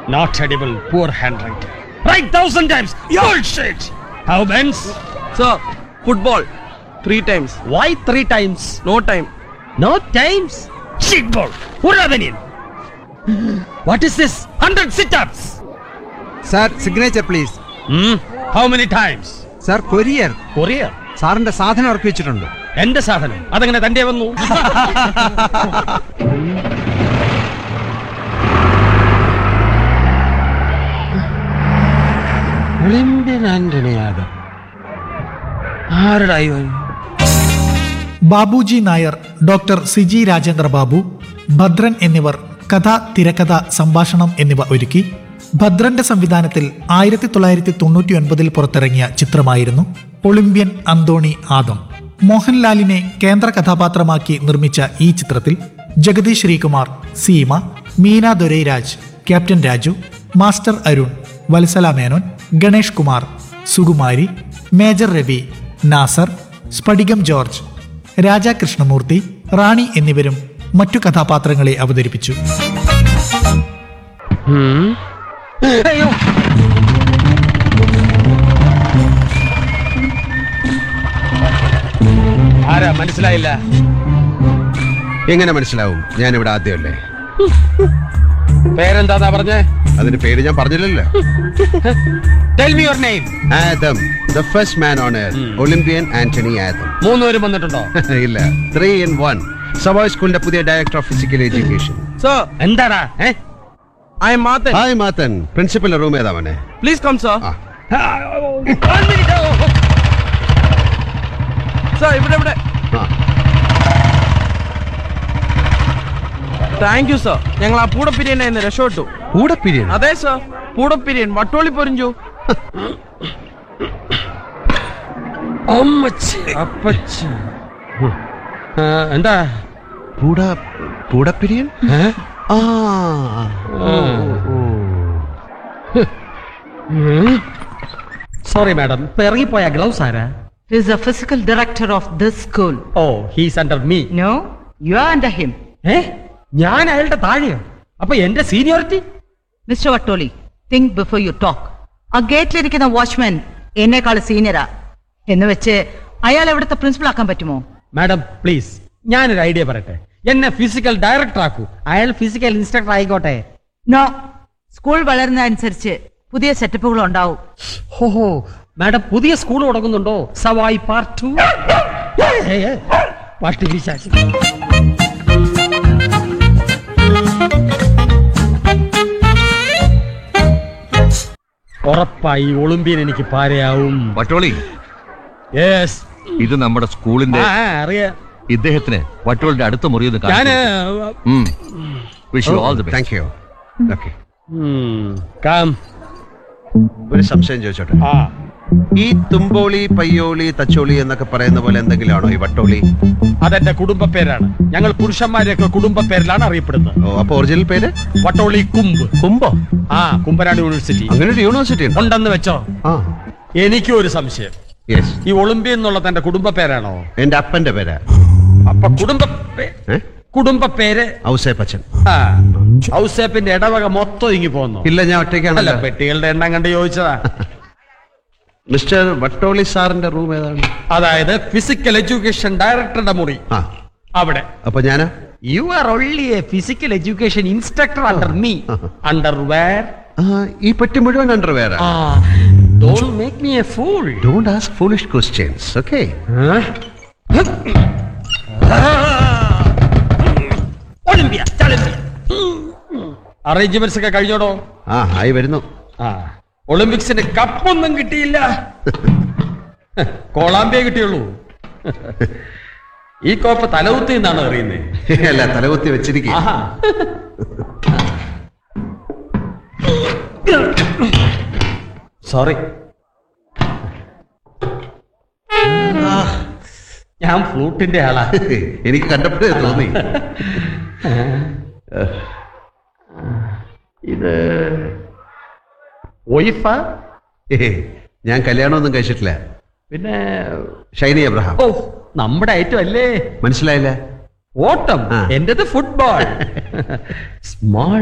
Not edible, poor handwriting. Write thousand times. Bullshit. How Benz? Sir, football. Three times. Why three times? No time. No times. Shit ball. Urabanin. What is this? Hundred sit-ups. Sir signature please Hmm? How many times? Sir courier Courier. സാറിന്റെ സാധനം ഉറപ്പി വെച്ചിട്ടുണ്ട് എന്റെ സാധനം അതെങ്ങനെ തന്റെ വന്നു Olympian Antony Yadav ആരുടെ Babuji Nair doctor Siji Rajendra Babu Bhadran എന്നിവർ കഥ തിരക്കഥ സംഭാഷണം എന്നിവ ഒരുക്കി ഭദ്രന്റെ സംവിധാനത്തിൽ ആയിരത്തി തൊള്ളായിരത്തി തൊണ്ണൂറ്റി ഒൻപതിൽ പുറത്തിറങ്ങിയ ചിത്രമായിരുന്നു ഒളിമ്പ്യൻ അന്തോണി ആദം മോഹൻലാലിനെ കേന്ദ്ര കഥാപാത്രമാക്കി നിർമ്മിച്ച ഈ ചിത്രത്തിൽ Jagadish Sreekumar Seema Meena Dorairaj captain Raju master Arun Vatsala Menon Ganesh Kumar Sukumari major Ravi Nasser Spadikam George Raja Krishnamoorthy Rani എന്നിവരും മറ്റു കഥാപാത്രങ്ങളെ അവതരിപ്പിച്ചു അയ്യോ ആരാ മനസ്സിലായില്ല എങ്ങനെ മനസ്സിലാവും ഞാൻ ഇവിടെ ആദ്യമല്ലേ പേരെന്താന്നാ പറഞ്ഞേ അതിന്റെ പേര് ഞാൻ പറഞ്ഞില്ലല്ലോ tell me your name Adam the first man on air Olympian Antony Adam മൂന്നുപേരും വന്നിട്ടുണ്ടോ ഇല്ല ത്രീ ഇൻ വൺ സവായ് സ്കൂളിന്റെ പുതിയ director of physical education Sir, എന്താടാ ഏ I am Martin. Hi Mathan principal room ഏതാ മോനെ Please come, sir. ആ One minute. Sir, ഇവിടെ ഇവിടെ. ആ താങ്ക് യു സർ ഞങ്ങൾ ആ പൂടപ്പിരിയൻ എന്ന് രക്ഷപ്പെട്ടു കൂടെ പിരിയഡ് അതെ സർ പൂടപ്പിരിയൻ വട്ടോളി പൊരിഞ്ചു അമ്മച്ചി അപ്പച്ചി ആ, എന്താ കൂടെ കൂടെ പിരിയൻ ഏ? ആ സോറി മാഡം ഇപ്പൊ ഇറങ്ങിപ്പോയ ഗ്ലൗസ് ആരാ He's the physical director of this school. Oh he's under me No, you are under him. ഏ ഞാൻ അയാളുടെ താഴെയോ അപ്പൊ എന്റെ seniority Mr. Vattoli, think before you talk. ആ ഗേറ്റിലിരിക്കുന്ന വാച്ച്മാൻ എന്നെക്കാൾ സീനിയറാ എന്ന് വെച്ച് അയാൾ എവിടുത്തെ പ്രിൻസിപ്പൾ ആക്കാൻ പറ്റുമോ മാഡം പ്ലീസ് ഞാനൊരു ഐഡിയ പറയട്ടെ എന്നെ ഫിസിക്കൽ ഡയറക്ടർ ആക്കൂ അയാൾ ഫിസിക്കൽ ഇൻസ്ട്രക്ടർ ആയിക്കോട്ടെ നോ സ്കൂൾ വളരുന്നതനുസരിച്ച് പുതിയ സെറ്റപ്പുകൾ ഉണ്ടാവും ഹോഹോ മാഡം പുതിയ സ്കൂൾ തുടങ്ങുന്നുണ്ടോ സവായി പാർട്ട് ടു പാർട്ടി വിശാശി ഉറപ്പായി ഒളിമ്പ്യൻ എനിക്ക് പാരയാവും വട്ടോളി യെസ് ഇത് നമ്മുടെ സ്കൂളിന്റെ അറിയാം ഇദ്ദേഹത്തിന് വട്ടോളിന്റെ അടുത്ത മുറിയൊന്ന് ഞാന് wish you all the best thank you okay കാം ഒരു സംശയം ചോദിച്ചോട്ടെ ആ ഈ തുമ്പോളി പയ്യോളി തച്ചോളി എന്നൊക്കെ പറയുന്ന പോലെ എന്തെങ്കിലും ആണോ ഈ വട്ടോളി അതെന്റെ കുടുംബ പേരാണ് ഞങ്ങൾ പുരുഷന്മാരെയൊക്കെ കുടുംബ പേരിലാണ് അറിയപ്പെടുന്നത് ഓ അപ്പൊ ഒറിജിനൽ പേര് വട്ടോളി കുമ്പ് കുംബോ ആ കുമ്പനാട് യൂണിവേഴ്സിറ്റി അങ്ങനെ ഒരു യൂണിവേഴ്സിറ്റി ഉണ്ടോ ഉണ്ടെന്ന് വെച്ചോ ആ എനിക്കും ഒരു സംശയം യെസ് ഈ ഒളിമ്പ്യ എന്നുള്ള തന്റെ കുടുംബ പേരാണോ എന്റെ അപ്പന്റെ പേരാ അപ്പൊ കുടുംബ പേ- ഏ? കുടുംബ പേര് ഔസേപ്പച്ചൻ ആ ഔസേപ്പിന്റെ ഇടവക മൊത്തം ഇങ്ങി പോന്നു ഇല്ല ഞാൻ അല്ല ഒറ്റയ്ക്കാണല്ലോ പെട്ടികളുടെ എണ്ണം കണ്ട് ചോദിച്ചതാ മിസ്റ്റർ വട്ടോളി സാറിന്റെ റൂം ഏതാണ് അതായത് ഫിസിക്കൽ എഡ്യൂക്കേഷൻ ഡയറക്ടറുടെ മുറി ആ അവിടെ അപ്പൊ ഞാനാ you are only a physical education instructor under me under where ആ, ഈ പെട്ടി മുഴുവൻ അണ്ടർ വേറെ ആ don't make me a fool don't ask foolish questions okay ഒളിമ്പ്യ അറേഞ്ച്മെന്റ്സ് ഒക്കെ കഴിഞ്ഞോടോ ആ ആയി വരുന്നു ആ ഒളിമ്പിക്സിന് കപ്പൊന്നും കിട്ടിയില്ല കോളാമ്പിയ കിട്ടിയുള്ളൂ ഈ കോപ്പ തലകുത്തി എന്നാണ് അറിയുന്നത് അല്ല തലകുത്തി വെച്ചിരിക്കുക ആഹാ സോറി ഞാൻ ഫ്ലൂട്ടിന്റെ ആളാ എനിക്ക് കണ്ടപ്പോഴേ തോന്നി ഇത് ഒയ്ഫാ ഏയ്, ഞാൻ കല്യാണമൊന്നും കഴിച്ചിട്ടില്ല പിന്നെ ഷൈനി എബ്രഹാം ഓ നമ്മുടെ ഐറ്റം അല്ലേ മനസ്സിലായില്ല ഓട്ടം ആ. എന്റേത് ഫുട്ബോൾ സ്മാൾ